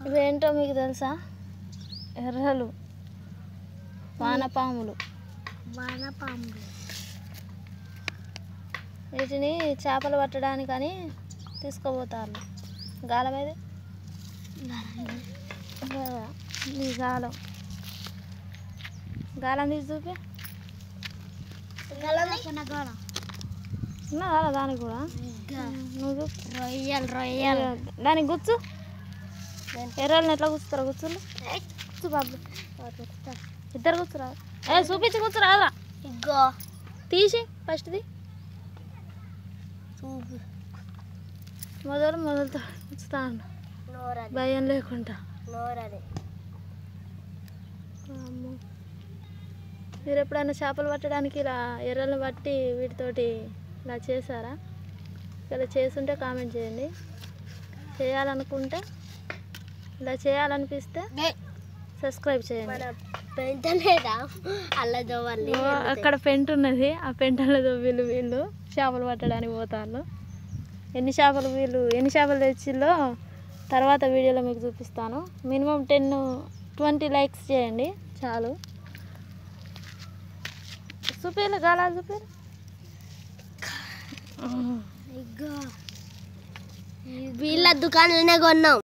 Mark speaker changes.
Speaker 1: ఇవేంటో మీకు తెలుసా ఎర్రలు వానపాములు
Speaker 2: వానపాములు
Speaker 1: వీటిని చేపలు పట్టడానికని తీసుకుపోతారు గాలం ఏది లేదా, ఈ గాలం గాలం తీసి చూపి ఉన్నా కదా దానికి కూడా నువ్వు చూపు.
Speaker 2: రొయ్యలు రొయ్యలు
Speaker 1: దానికి గుచ్చు ఎర్రల్ని ఎట్లా కూర్చుతారా కూర్చుండు కూర్చు బాబు ఇద్దరు కూర్చురా ఏ చూపించి కూర్చురాదా
Speaker 2: ఇగ్గో
Speaker 1: తీసి ఫస్ట్ది
Speaker 2: చూపు
Speaker 1: మొదలు మొదలుతో ఉంచుతాను
Speaker 2: నోరది
Speaker 1: భయం లేకుండా
Speaker 2: నోరది
Speaker 1: అమ్మో. మీరు ఎప్పుడైనా చేపలు పట్టడానికి ఇలా ఎర్రలను పట్టి వీటితోటి ఇలా చేశారా ఇలా చేసుంటే కామెంట్ చేయండి చేయాలనుకుంటే ఇలా చేయాలనిపిస్తే సబ్స్క్రైబ్ చేయండి
Speaker 2: మన పెంచలేదా అల్లదో వాళ్ళు
Speaker 1: ఓ, అక్కడ పెంట్ ఉన్నది ఆ పెంటలతో వీళ్ళు వీళ్ళు చేపలు పట్టడానికి పోతారు ఎన్ని చేపలు వీళ్ళు ఎన్ని చేపలు తెచ్చిల్లో తర్వాత వీడియోలో మీకు చూపిస్తాను మినిమం టెన్ ట్వంటీ లైక్స్ చేయండి చాలు చూపేలు గాలాలు చూపేలు
Speaker 2: ఇగ్గో వీళ్ళ దుకాణంలోనే కొన్నాం